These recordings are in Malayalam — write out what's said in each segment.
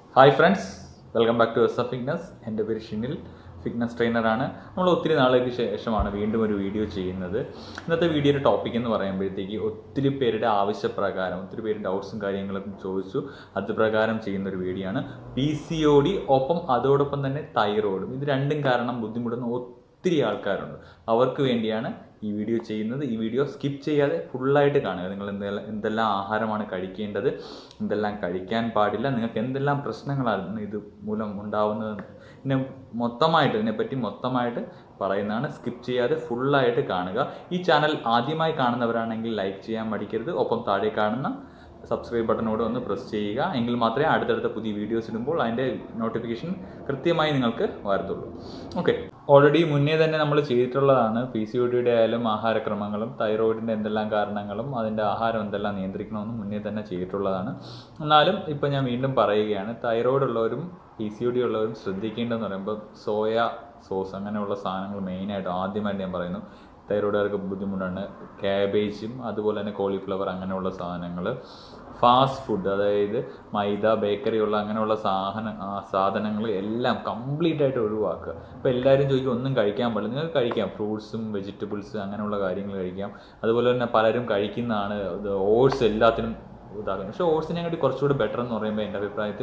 Hi friends welcome back to S F fitness എൻ്റെ പേര് ഷിനിൽ ഫിറ്റ്നസ് ട്രെയിനറാണ് നമ്മൾ ഒത്തിരി നാളുകൾക്ക് ശേഷമാണ് വീണ്ടും ഒരു വീഡിയോ ചെയ്യുന്നത് ഇന്നത്തെ വീഡിയോയുടെ ടോപ്പിക് എന്ന് പറയുമ്പോഴത്തേക്ക് ഒത്തിരി പേരുടെ ആവശ്യപ്രകാരം ഒത്തിരി പേര് ഡൗട്ട്സും കാര്യങ്ങളും ചോദിച്ചു അത് പ്രകാരം ചെയ്യുന്ന ഒരു വീഡിയോ ആണ് പി സി ഒ ഡി ഒപ്പം അതോടൊപ്പം തന്നെ തൈറോയിഡും ഇത് രണ്ടും കാരണം ബുദ്ധിമുട്ടുന്ന ഒത്തിരി ആൾക്കാരുണ്ട് അവർക്ക് വേണ്ടിയാണ് ഈ വീഡിയോ ചെയ്യുന്നത് ഈ വീഡിയോ സ്കിപ്പ് ചെയ്യാതെ ഫുള്ളായിട്ട് കാണുക നിങ്ങൾ എന്തെല്ലാം എന്തെല്ലാം ആഹാരമാണ് കഴിക്കേണ്ടത് എന്തെല്ലാം കഴിക്കാൻ പാടില്ല നിങ്ങൾക്ക് എന്തെല്ലാം പ്രശ്നങ്ങളാണ് ഇത് മൂലം ഉണ്ടാവുന്നത് ഇതിനെ മൊത്തമായിട്ട് ഇതിനെപ്പറ്റി മൊത്തമായിട്ട് പറയുന്നതാണ് സ്കിപ്പ് ചെയ്യാതെ ഫുള്ളായിട്ട് കാണുക ഈ ചാനൽ ആദ്യമായി കാണുന്നവരാണെങ്കിൽ ലൈക്ക് ചെയ്യാൻ മടിക്കരുത് ഒപ്പം താഴെ കാണുന്ന സബ്സ്ക്രൈബ് ബട്ടനോട് ഒന്ന് പ്രസ് ചെയ്യുക എങ്കിൽ മാത്രമേ അടുത്തടുത്ത പുതിയ വീഡിയോസ് ഇടുമ്പോൾ അതിൻ്റെ നോട്ടിഫിക്കേഷൻ കൃത്യമായി നിങ്ങൾക്ക് വരത്തുള്ളൂ ഓക്കെ ഓൾറെഡി മുന്നേ തന്നെ നമ്മൾ ചെയ്തിട്ടുള്ളതാണ് പി സി ഒ ഡിയുടെ ആയാലും ആഹാരക്രമങ്ങളും തൈറോയിഡിൻ്റെ എന്തെല്ലാം കാരണങ്ങളും അതിൻ്റെ ആഹാരം എന്തെല്ലാം നിയന്ത്രിക്കണമെന്ന് മുന്നേ തന്നെ ചെയ്തിട്ടുള്ളതാണ് എന്നാലും ഇപ്പം ഞാൻ വീണ്ടും പറയുകയാണ് തൈറോയിഡ് ഉള്ളവരും പി സി ഒ ഡി ഉള്ളവരും ശ്രദ്ധിക്കേണ്ടതെന്ന് പറയുമ്പോൾ സോയ സോസ് അങ്ങനെയുള്ള സാധനങ്ങൾ മെയിനായിട്ട് ആദ്യമായിട്ട് ഞാൻ പറയുന്നു തൈറോയിഡുകാർക്ക് ബുദ്ധിമുട്ടാണ് ക്യാബേജും അതുപോലെ തന്നെ കോളിഫ്ലവർ അങ്ങനെയുള്ള സാധനങ്ങൾ ഫാസ്റ്റ് ഫുഡ് അതായത് മൈദ ബേക്കറി ഉള്ള അങ്ങനെയുള്ള സാധന സാധനങ്ങൾ എല്ലാം കംപ്ലീറ്റ് ആയിട്ട് ഒഴിവാക്കുക ഇപ്പോൾ എല്ലാവരും ചോദിക്കും ഒന്നും കഴിക്കാൻ പാടില്ല നിങ്ങൾക്ക് കഴിക്കാം ഫ്രൂട്ട്സും വെജിറ്റബിൾസ് അങ്ങനെയുള്ള കാര്യങ്ങൾ കഴിക്കാം അതുപോലെ തന്നെ പലരും കഴിക്കുന്നതാണ് ഇത് ഓട്സ് എല്ലാത്തിനും ഇതാക്കുന്നത് പക്ഷേ ഓട്സിനെക്കാട്ടി കുറച്ചുകൂടി ബെറ്റർ എന്ന് പറയുമ്പോൾ എൻ്റെ അഭിപ്രായത്തിൽ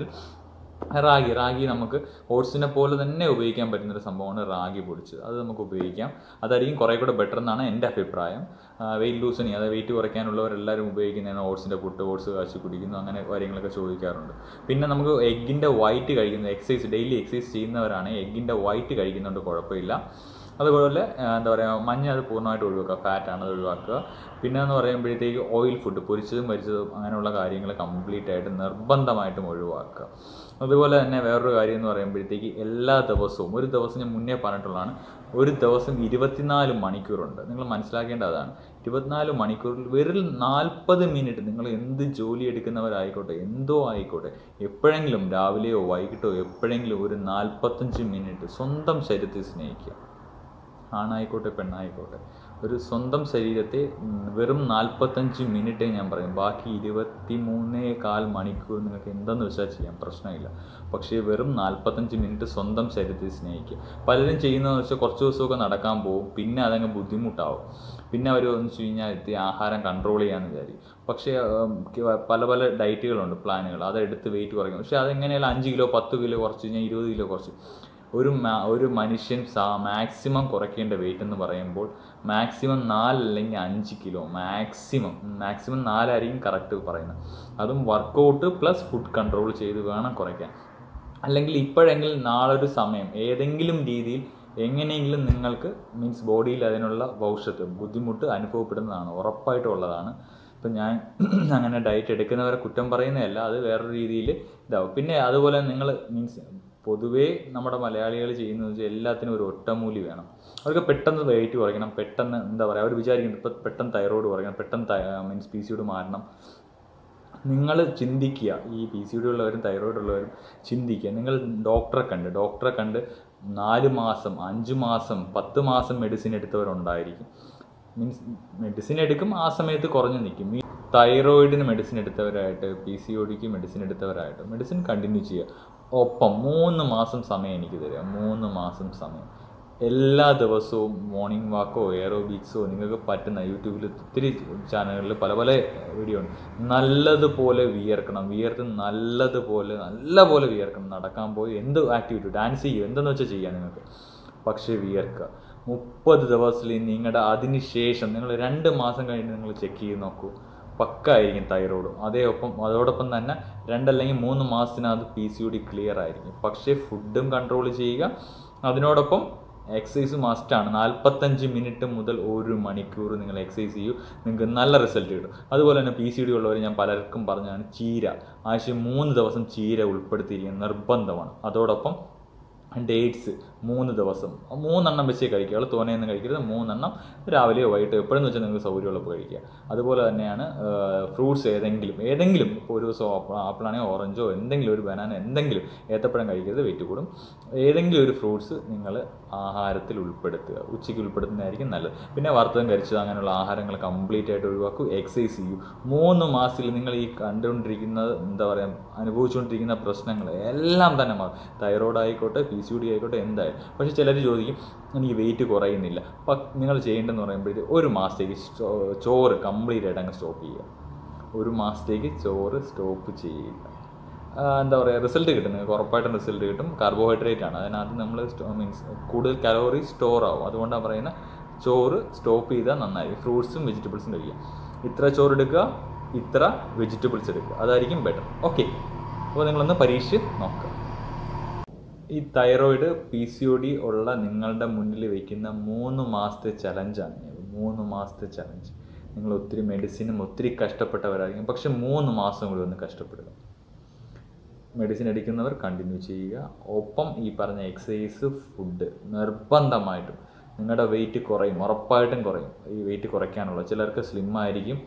റാഗി റാഗി നമുക്ക് ഓട്സിനെ പോലെ തന്നെ ഉപയോഗിക്കാൻ പറ്റുന്നൊരു സംഭവമാണ് റാഗി പൊടിച്ചത് അത് നമുക്ക് ഉപയോഗിക്കാം അതായിരിക്കും കുറേ കൂടെ ബെറ്റർ എന്നാണ് എൻ്റെ അഭിപ്രായം വെയിറ്റ് ലൂസണിങ് അതായത് വെയിറ്റ് കുറയ്ക്കാനുള്ളവരെല്ലാവരും ഉപയോഗിക്കുന്നതാണ് ഓട്സിൻ്റെ പുട്ട് ഓട്സ് കാച്ചി കുടിക്കുന്നു അങ്ങനെ കാര്യങ്ങളൊക്കെ ചോദിക്കാറുണ്ട് പിന്നെ നമുക്ക് എഗ്ഗിൻ്റെ വൈറ്റ് കഴിക്കുന്നത് എക്സസൈസ് ഡെയിലി എക്സസൈസ് ചെയ്യുന്നവരാണ് എഗ്ഗിൻ്റെ വൈറ്റ് കഴിക്കുന്നുണ്ട് കുഴപ്പമില്ല അതുപോലെ എന്താ പറയുക മഞ്ഞ അത് പൂർണ്ണമായിട്ട് ഒഴിവാക്കുക ഫാറ്റാണ് അത് ഒഴിവാക്കുക പിന്നെ എന്ന് പറയുമ്പോഴത്തേക്ക് ഓയിൽ ഫുഡ് പൊരിച്ചതും മരിച്ചതും അങ്ങനെയുള്ള കാര്യങ്ങൾ കംപ്ലീറ്റ് ആയിട്ട് നിർബന്ധമായിട്ടും ഒഴിവാക്കുക അതുപോലെ തന്നെ വേറൊരു കാര്യം എന്ന് പറയുമ്പോഴത്തേക്ക് എല്ലാ ദിവസവും ഒരു ദിവസം ഞാൻ മുന്നേ പറഞ്ഞിട്ടുള്ളതാണ് ഒരു ദിവസം ഇരുപത്തിനാല് മണിക്കൂറുണ്ട് നിങ്ങൾ മനസ്സിലാക്കേണ്ട അതാണ് ഇരുപത്തിനാല് മണിക്കൂറിൽ വെറും നാൽപ്പത് മിനിറ്റ് നിങ്ങൾ എന്ത് ജോലി എടുക്കുന്നവരായിക്കോട്ടെ എന്തോ ആയിക്കോട്ടെ എപ്പോഴെങ്കിലും രാവിലെയോ വൈകിട്ടോ എപ്പോഴെങ്കിലും ഒരു നാൽപ്പത്തഞ്ച് മിനിറ്റ് സ്വന്തം ശരീരത്തെ സ്നേഹിക്കുക ആണായിക്കോട്ടെ പെണ്ണായിക്കോട്ടെ ഒരു സ്വന്തം ശരീരത്തെ വെറും നാൽപ്പത്തഞ്ച് മിനിറ്റേ ഞാൻ പറയും ബാക്കി ഇരുപത്തി മൂന്നേ കാൽ മണിക്കൂർ നിങ്ങൾക്ക് എന്തെന്ന് വെച്ചാൽ ചെയ്യാം പ്രശ്നമില്ല പക്ഷേ വെറും നാൽപ്പത്തഞ്ച് മിനിറ്റ് സ്വന്തം ശരീരത്തെ സ്നേഹിക്കുക പലരും ചെയ്യുന്നതെന്ന് വെച്ചാൽ കുറച്ച് ദിവസമൊക്കെ നടക്കാൻ പോകും പിന്നെ അതങ്ങ് ബുദ്ധിമുട്ടാവും പിന്നെ അവർ എന്ന് വെച്ച് കഴിഞ്ഞാൽ എത്തി ആഹാരം കൺട്രോൾ ചെയ്യാമെന്ന് വിചാരിക്കും പക്ഷേ പല പല ഡയറ്റുകളുണ്ട് പ്ലാനുകൾ അതെടുത്ത് വെയിറ്റ് കുറയ്ക്കും പക്ഷേ അതെങ്ങനെയല്ല അഞ്ച് കിലോ പത്ത് കിലോ കുറച്ച് കഴിഞ്ഞാൽ ഇരുപത് കിലോ കുറച്ച് ഒരു ഒരു മനുഷ്യൻ സാ മാക്സിമം കുറയ്ക്കേണ്ട വെയിറ്റ് എന്ന് പറയുമ്പോൾ മാക്സിമം നാലല്ലെങ്കിൽ അഞ്ച് കിലോ മാക്സിമം മാക്സിമം നാലായിരിക്കും കറക്റ്റ് പറയുന്നത് അതും വർക്കൗട്ട് പ്ലസ് ഫുഡ് കൺട്രോൾ ചെയ്ത് വേണം കുറയ്ക്കാൻ അല്ലെങ്കിൽ ഇപ്പോഴെങ്കിലും നാളൊരു സമയം ഏതെങ്കിലും രീതിയിൽ എങ്ങനെയെങ്കിലും നിങ്ങൾക്ക് മീൻസ് ബോഡിയിൽ അതിനുള്ള ഭവിഷ്യത്ത് ബുദ്ധിമുട്ട് അനുഭവപ്പെടുന്നതാണ് ഉറപ്പായിട്ടും ഉള്ളതാണ് ഇപ്പം ഞാൻ അങ്ങനെ ഡയറ്റ് എടുക്കുന്നവരെ കുറ്റം പറയുന്നതല്ല അത് വേറൊരു രീതിയിൽ ഇതാവും പിന്നെ അതുപോലെ നിങ്ങൾ മീൻസ് പൊതുവേ നമ്മുടെ മലയാളികൾ ചെയ്യുന്നത് വെച്ചാൽ എല്ലാത്തിനും ഒരു ഒറ്റമൂലി വേണം അവർക്ക് പെട്ടെന്ന് വെയിറ്റ് കുറയ്ക്കണം പെട്ടെന്ന് എന്താ പറയുക അവർ വിചാരിക്കുന്നത് ഇപ്പം പെട്ടെന്ന് തൈറോയ്ഡ് കുറയ്ക്കണം പെട്ടെന്ന് മീൻസ് പി സിയോട് മാറണം നിങ്ങൾ ചിന്തിക്കുക ഈ പി സി ഡി ഉള്ളവരും തൈറോയ്ഡ് ഉള്ളവരും ചിന്തിക്കുക നിങ്ങൾ ഡോക്ടറെ കണ്ട് ഡോക്ടറെ കണ്ട് നാല് മാസം അഞ്ച് മാസം പത്ത് മാസം മെഡിസിൻ എടുത്തവരുണ്ടായിരിക്കും മീൻസ് മെഡിസിൻ എടുക്കും ആ സമയത്ത് കുറഞ്ഞു നിൽക്കും ഈ തൈറോയിഡിന് മെഡിസിൻ എടുത്തവരായിട്ട് പി സി ഒ ഡിക്ക് മെഡിസിൻ എടുത്തവരായിട്ട് മെഡിസിൻ കണ്ടിന്യൂ ചെയ്യുക ഒപ്പം മൂന്ന് മാസം സമയം എനിക്ക് തരിക മൂന്ന് മാസം സമയം എല്ലാ ദിവസവും മോർണിംഗ് വാക്കോ എയറോബിക്സോ നിങ്ങൾക്ക് പറ്റുന്ന യൂട്യൂബിൽ ഒത്തിരി ചാനലുകളിൽ പല പല വീഡിയോ ഉണ്ട് നല്ലതുപോലെ വിയർക്കണം വിയർത്ത് നല്ലതുപോലെ നല്ലപോലെ വിയർക്കണം നടക്കാൻ പോയി എന്ത് ആക്ടിവിറ്റി ഡാൻസ് ചെയ്യുക എന്തെന്ന് വെച്ചാൽ ചെയ്യാം നിങ്ങൾക്ക് പക്ഷേ വിയർക്കുക മുപ്പത് ദിവസത്തിൽ നിങ്ങളുടെ അതിന് ശേഷം നിങ്ങൾ രണ്ട് മാസം കഴിഞ്ഞ് നിങ്ങൾ ചെക്ക് ചെയ്ത് നോക്കൂ പക്ക ആയിരിക്കും തൈറോയ്ഡ് അതേ ഒപ്പം അതോടൊപ്പം തന്നെ രണ്ടല്ലെങ്കിൽ മൂന്ന് മാസത്തിനകത്ത് P C U D clear ആയിരിക്കും പക്ഷേ ഫുഡും കൺട്രോൾ ചെയ്യുക അതിനോടൊപ്പം എക്സസൈസ് മസ്റ്റാണ് നാൽപ്പത്തഞ്ച് മിനിറ്റ് മുതൽ ഒരു മണിക്കൂർ നിങ്ങൾ എക്സസൈസ് ചെയ്യൂ നിങ്ങൾക്ക് നല്ല റിസൾട്ട് കിട്ടും അതുപോലെ തന്നെ പി സി ഡി ഉള്ളവർ ഞാൻ പലർക്കും പറഞ്ഞാണ് ചീര ആഴ്ച മൂന്ന് ദിവസം ചീര ഉൾപ്പെടുത്തിയിരിക്കുന്നത് നിർബന്ധമാണ് അതോടൊപ്പം ഡേറ്റ്സ് മൂന്ന് ദിവസം മൂന്നെണ്ണം വെച്ചേ കഴിക്കുക തോനെയൊന്നും കഴിക്കരുത് മൂന്നെണ്ണം രാവിലെയോ വൈകിട്ടോ എപ്പോഴെന്ന് വെച്ചാൽ നിങ്ങൾക്ക് സൗകര്യമുള്ളപ്പോൾ കഴിക്കുക അതുപോലെ തന്നെയാണ് ഫ്രൂട്ട്സ് ഏതെങ്കിലും ഏതെങ്കിലും ഇപ്പോൾ ഒരു ദിവസം ആപ്പിൾ ആപ്പിളാണെങ്കിൽ ഓറഞ്ചോ എന്തെങ്കിലും ഒരു ബനാന എന്തെങ്കിലും ഏത്തപ്പഴം കഴിക്കരുത് വെയിറ്റ് കൂടും ഏതെങ്കിലും ഒരു ഫ്രൂട്ട്സ് നിങ്ങൾ ആഹാരത്തിൽ ഉൾപ്പെടുത്തുക ഉച്ചയ്ക്ക് ഉൾപ്പെടുത്തുന്നതായിരിക്കും നല്ലത് പിന്നെ വറുത്തതും കരിച്ചതും അങ്ങനെയുള്ള ആഹാരങ്ങൾ കംപ്ലീറ്റ് ആയിട്ട് ഒഴിവാക്കും എക്സസൈസ് ചെയ്യൂ മൂന്ന് മാസത്തിൽ നിങ്ങൾ ഈ കണ്ടുകൊണ്ടിരിക്കുന്നത് എന്താ പറയുക അനുഭവിച്ചുകൊണ്ടിരിക്കുന്ന പ്രശ്നങ്ങൾ എല്ലാം തന്നെ മാറും തൈറോയ്ഡ് ആയിക്കോട്ടെ പി സി ഡി ആയിക്കോട്ടെ എന്തായാലും പക്ഷേ ചിലർ ചോദിക്കും എനിക്ക് വെയിറ്റ് കുറയുന്നില്ല അപ്പം നിങ്ങൾ ചെയ്യേണ്ടതെന്ന് പറയുമ്പോഴത്തേക്ക് ഒരു മാസത്തേക്ക് സ്റ്റോ- ചോറ് കംപ്ലീറ്റ് ആയിട്ട് അങ്ങ് സ്റ്റോപ്പ് ചെയ്യുക ഒരു മാസത്തേക്ക് ചോറ് സ്റ്റോപ്പ് ചെയ്യുക ആ, എന്താ പറയുക റിസൾട്ട് കിട്ടും നിങ്ങൾക്ക് ഉറപ്പായിട്ടും റിസൾട്ട് കിട്ടും കാർബോഹൈഡ്രേറ്റ് ആണ് അതിനകത്ത് നമ്മൾ മീൻസ് കൂടുതൽ കലോറി സ്റ്റോർ ആവും അതുകൊണ്ടാണ് പറയുന്നത് ചോറ് സ്റ്റോപ്പ് ചെയ്താൽ നന്നായിരിക്കും ഫ്രൂട്ട്സും വെജിറ്റബിൾസും കഴിക്കുക ഇത്ര ചോറ് എടുക്കുക ഇത്ര വെജിറ്റബിൾസ് എടുക്കുക അതായിരിക്കും ബെറ്റർ ഓക്കെ അപ്പോൾ നിങ്ങളൊന്ന് പരീക്ഷിച്ച് നോക്കുക ഈ thyroid P C O D ഉള്ള നിങ്ങളുടെ മുന്നിൽ വയ്ക്കുന്ന മൂന്ന് മാസത്തെ ചലഞ്ചാണ് ഇത്. മൂന്ന് മാസത്തെ ചലഞ്ച് നിങ്ങൾ ഒത്തിരി മെഡിസിനും ഒത്തിരി കഷ്ടപ്പെട്ടവരായിരിക്കും പക്ഷെ മൂന്ന് മാസം കൂടി ഒന്ന് കഷ്ടപ്പെടുക മെഡിസിൻ എടുക്കുന്നവർ കണ്ടിന്യൂ ചെയ്യുക ഒപ്പം ഈ പറഞ്ഞ എക്സസൈസ് ഫുഡ് നിർബന്ധമായിട്ടും നിങ്ങളുടെ വെയിറ്റ് കുറയും ഉറപ്പായിട്ടും കുറയും ഈ വെയിറ്റ് കുറയ്ക്കാനുള്ള ചിലർക്ക് സ്ലിം ആയിരിക്കും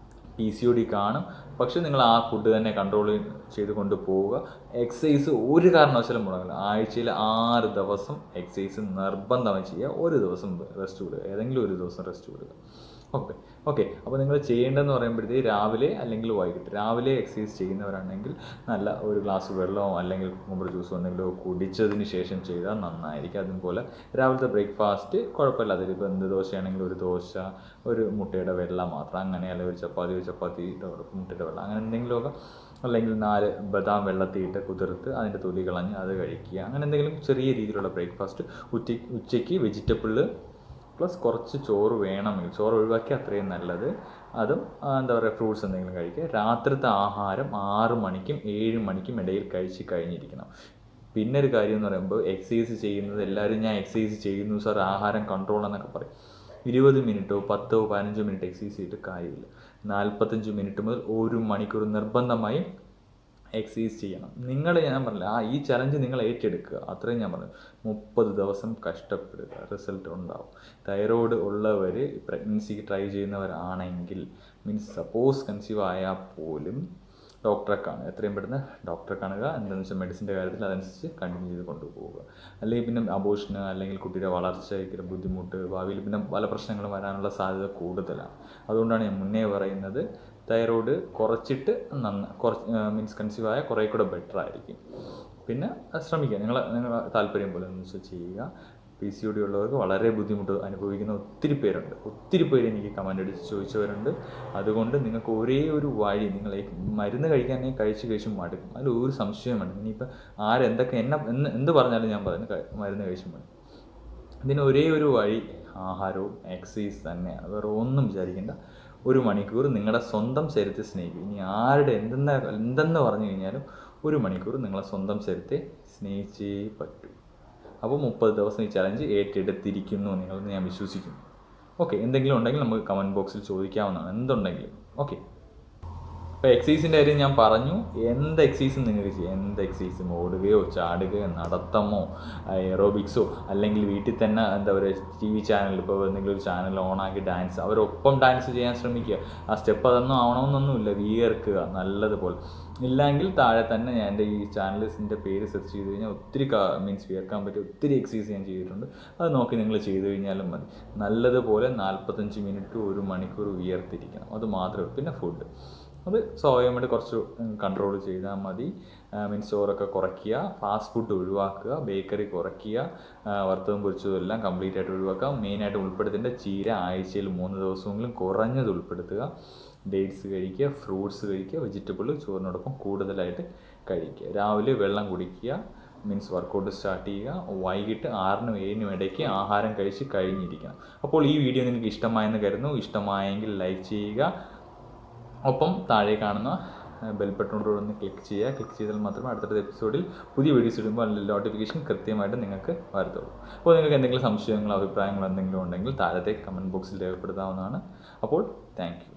പി സി ഒ ഡി കാണും പക്ഷെ നിങ്ങൾ ആ ഫുഡ് തന്നെ കൺട്രോൾ ചെയ്ത് കൊണ്ട് പോവുക എക്സസൈസ് ഒരു കാരണവശാലും മുടങ്ങില്ല ആഴ്ചയിൽ ആറ് ദിവസം എക്സസൈസ് നിർബന്ധമായി ചെയ്യുക ഒരു ദിവസം റെസ്റ്റ് കൊടുക്കുക ഏതെങ്കിലും ഒരു ദിവസം റെസ്റ്റ് കൊടുക്കുക ഓക്കെ ഓക്കെ അപ്പോൾ നിങ്ങൾ ചെയ്യേണ്ടതെന്ന് പറയുമ്പോഴത്തേക്ക് രാവിലെ അല്ലെങ്കിൽ വൈകിട്ട് രാവിലെ എക്സസൈസ് ചെയ്യുന്നവരാണെങ്കിൽ നല്ല ഒരു ഗ്ലാസ് വെള്ളമോ അല്ലെങ്കിൽ കുമ്പള ജ്യൂസോ എന്തെങ്കിലുമോ കുടിച്ചതിന് ശേഷം ചെയ്താൽ നന്നായിരിക്കും അതുപോലെ രാവിലത്തെ ബ്രേക്ക്ഫാസ്റ്റ് കുഴപ്പമില്ല അതിൽ ഇപ്പോൾ എന്ത് ദോശയാണെങ്കിൽ ഒരു ദോശ ഒരു മുട്ടയുടെ വെള്ള മാത്രം അങ്ങനെ അല്ലെങ്കിൽ ഒരു ചപ്പാത്തി ഒരു ചപ്പാത്തിയുടെ മുട്ടയുടെ വെള്ളം അങ്ങനെ എന്തെങ്കിലുമൊക്കെ അല്ലെങ്കിൽ നാല് ബദാം വെള്ളത്തിയിട്ട് കുതിർത്ത് അതിൻ്റെ തൊലി കളഞ്ഞ് അത് കഴിക്കുക അങ്ങനെ എന്തെങ്കിലും ചെറിയ രീതിയിലുള്ള ബ്രേക്ക്ഫാസ്റ്റ് ഉച്ച ഉച്ചയ്ക്ക് വെജിറ്റബിൾ പ്ലസ് കുറച്ച് ചോറ് വേണമെങ്കിൽ ചോറ് ഒഴിവാക്കി അത്രയും നല്ലത് അതും ആ, എന്താ പറയുക ഫ്രൂട്ട്സ് എന്തെങ്കിലും കഴിക്കുക രാത്രിത്തെ ആഹാരം ആറ് മണിക്കും ഏഴ് മണിക്കും ഇടയിൽ കഴിച്ച് കഴിഞ്ഞിരിക്കണം പിന്നെ ഒരു കാര്യം എന്ന് പറയുമ്പോൾ എക്സസൈസ് ചെയ്യുന്നത് എല്ലാവരും ഞാൻ എക്സസൈസ് ചെയ്യുന്നു സാർ ആഹാരം കൺട്രോൾ എന്നൊക്കെ പറയും ഇരുപത് മിനിറ്റോ പത്തോ പതിനഞ്ചോ മിനിറ്റ് എക്സസൈസ് ചെയ്തിട്ട് കാര്യമില്ല നാൽപ്പത്തഞ്ച് മിനിറ്റ് മുതൽ ഒരു മണിക്കൂർ നിർബന്ധമായും എക്സസൈസ് ചെയ്യണം നിങ്ങൾ ഞാൻ പറഞ്ഞില്ല ആ ഈ ചലഞ്ച് നിങ്ങൾ ഏറ്റെടുക്കുക അത്രയും ഞാൻ പറഞ്ഞു മുപ്പത് ദിവസം കഷ്ടപ്പെടുക റിസൾട്ട് ഉണ്ടാവും തൈറോയ്ഡ് ഉള്ളവർ പ്രഗ്നൻസിക്ക് ട്രൈ ചെയ്യുന്നവരാണെങ്കിൽ മീൻസ് സപ്പോസ് കൺസീവ് ആയാൽ പോലും ഡോക്ടറെ കാണുക എത്രയും പെട്ടെന്ന് ഡോക്ടറെ കാണുക എന്താണെന്ന് വെച്ചാൽ മെഡിസിൻ്റെ കാര്യത്തിൽ അതനുസരിച്ച് കണ്ടിന്യൂ ചെയ്ത് കൊണ്ടുപോവുക അല്ലെങ്കിൽ പിന്നെ അബോഷന് അല്ലെങ്കിൽ കുട്ടിയുടെ വളർച്ചയ്ക്ക് ബുദ്ധിമുട്ട് ഭാവിയിൽ പിന്നെ പല പ്രശ്നങ്ങളും വരാനുള്ള സാധ്യത കൂടുതലാണ് അതുകൊണ്ടാണ് ഞാൻ മുന്നേ പറയുന്നത് തൈറോയ്ഡ് കുറച്ചിട്ട് നന്ന കുറച്ച് മീൻസ് കൺസീവ് ആയാൽ കുറേ കൂടെ ബെറ്റർ ആയിരിക്കും പിന്നെ അത് ശ്രമിക്കുക നിങ്ങൾ നിങ്ങളുടെ താല്പര്യം പോലെ എന്ന് വെച്ചാൽ ചെയ്യുക പി സി ഒ ഡി ഉള്ളവർക്ക് വളരെ ബുദ്ധിമുട്ട് അനുഭവിക്കുന്ന ഒത്തിരി പേരുണ്ട് ഒത്തിരി പേര് എനിക്ക് കമൻ്റ് അടിച്ച് ചോദിച്ചവരുണ്ട് അതുകൊണ്ട് നിങ്ങൾക്ക് ഒരേ ഒരു വഴി നിങ്ങൾ ഈ മരുന്ന് കഴിക്കാനേ കഴിച്ച് കഴിച്ച് മടുക്കും അതിൽ ഒരു സംശയം വേണം ഇനിയിപ്പോൾ ആരെന്തൊക്കെ എന്നെ എന്ന് എന്ത് പറഞ്ഞാലും ഞാൻ പറയുന്നത് ക- മരുന്ന് കഴിച്ച് മടുക്കും ഇതിന് ഒരേ ഒരു വഴി ആഹാരവും എക്സസൈസ് തന്നെയാണ് വേറെ ഒന്നും വിചാരിക്കേണ്ട ഒരു മണിക്കൂർ നിങ്ങളുടെ സ്വന്തം ശരീരത്തെ സ്നേഹിക്കും ഇനി ആരുടെ എന്തെന്ന എന്തെന്ന് പറഞ്ഞു കഴിഞ്ഞാലും ഒരു മണിക്കൂർ നിങ്ങളെ സ്വന്തം ശരീരത്തെ സ്നേഹിച്ചേ പറ്റൂ അപ്പോൾ മുപ്പത് ദിവസം ഈ ചലഞ്ച് ഏറ്റെടുത്തിരിക്കുന്നു നിങ്ങളെന്ന് ഞാൻ വിശ്വസിക്കുന്നു ഓക്കെ എന്തെങ്കിലും ഉണ്ടെങ്കിൽ നമുക്ക് കമൻറ്റ് ബോക്സിൽ ചോദിക്കാവുന്നതാണ് എന്തുണ്ടെങ്കിലും ഓക്കെ ഇപ്പോൾ എക്സസൈസിൻ്റെ കാര്യം ഞാൻ പറഞ്ഞു എന്ത് എക്സസൈസും നിങ്ങൾക്ക് ചെയ്യാം എന്ത് എക്സസൈസും ഓടുകയോ ചാടുകയോ നടത്തമോ എറോബിക്സോ അല്ലെങ്കിൽ വീട്ടിൽ തന്നെ എന്താ പറയുക ടി വി ചാനൽ ഇപ്പോൾ എന്തെങ്കിലും ഒരു ചാനൽ ഓണാക്കി ഡാൻസ് അവരൊപ്പം ഡാൻസ് ചെയ്യാൻ ശ്രമിക്കുക ആ സ്റ്റെപ്പ് അതൊന്നും ആവണമെന്നൊന്നുമില്ല വിയർക്കുക നല്ലതുപോലെ ഇല്ലെങ്കിൽ താഴെ തന്നെ ഞാൻ എൻ്റെ ഈ ചാനൽസിൻ്റെ പേര് സെർച്ച് ചെയ്ത് കഴിഞ്ഞാൽ ഒത്തിരി മീൻസ് വിയർക്കാൻ പറ്റിയ ഒത്തിരി എക്സസൈസ് ഞാൻ ചെയ്തിട്ടുണ്ട് അത് നോക്കി നിങ്ങൾ ചെയ്ത് കഴിഞ്ഞാലും മതി നല്ലതുപോലെ നാൽപ്പത്തഞ്ച് മിനിറ്റ് ഒരു മണിക്കൂർ വിയർത്തിരിക്കണം അത് മാത്രമേ ഉള്ളൂ പിന്നെ ഫുഡ് അത് സ്വാഭാവികമായിട്ട് കുറച്ച് കൺട്രോൾ ചെയ്താൽ മതി മീൻസ് ചോറൊക്കെ കുറയ്ക്കുക ഫാസ്റ്റ് ഫുഡ് ഒഴിവാക്കുക ബേക്കറി കുറയ്ക്കുക ആ, വറുത്തതും പൊരിച്ചതും എല്ലാം കംപ്ലീറ്റ് ആയിട്ട് ഒഴിവാക്കുക മെയിനായിട്ട് ഉൾപ്പെടുത്തേണ്ട ചീര ആഴ്ചയിൽ മൂന്ന് ദിവസമെങ്കിലും കുറഞ്ഞത് ഉൾപ്പെടുത്തുക ഡേറ്റ്സ് കഴിക്കുക ഫ്രൂട്ട്സ് കഴിക്കുക വെജിറ്റബിൾ ചോറിനോടൊപ്പം കൂടുതലായിട്ട് കഴിക്കുക രാവിലെ വെള്ളം കുടിക്കുക മീൻസ് വർക്കൗട്ട് സ്റ്റാർട്ട് ചെയ്യുക വൈകിട്ട് ആറിനും ഏഴിനും ഇടയ്ക്ക് ആഹാരം കഴിച്ച് കഴിഞ്ഞിരിക്കണം അപ്പോൾ ഈ വീഡിയോ നിങ്ങൾക്ക് ഇഷ്ടമായെന്ന് കരുതുന്നു ഇഷ്ടമായെങ്കിൽ ലൈക്ക് ചെയ്യുക ഒപ്പം താഴെ കാണുന്ന ബെൽ ബട്ടണോട് ഒന്ന് ക്ലിക്ക് ചെയ്യുക ക്ലിക്ക് ചെയ്താൽ മാത്രമേ അടുത്തടുത്ത എപ്പിസോഡിൽ പുതിയ വീഡിയോസ് ഇടുമ്പോൾ അതിൻ്റെ നോട്ടിഫിക്കേഷൻ കൃത്യമായിട്ട് നിങ്ങൾക്ക് വരത്തുള്ളൂ അപ്പോൾ നിങ്ങൾക്ക് എന്തെങ്കിലും സംശയങ്ങളോ അഭിപ്രായങ്ങളോ എന്തെങ്കിലും ഉണ്ടെങ്കിൽ താഴത്തെ കമൻറ്റ് ബോക്സിൽ രേഖപ്പെടുത്താവുന്നതാണ് അപ്പോൾ താങ്ക് യു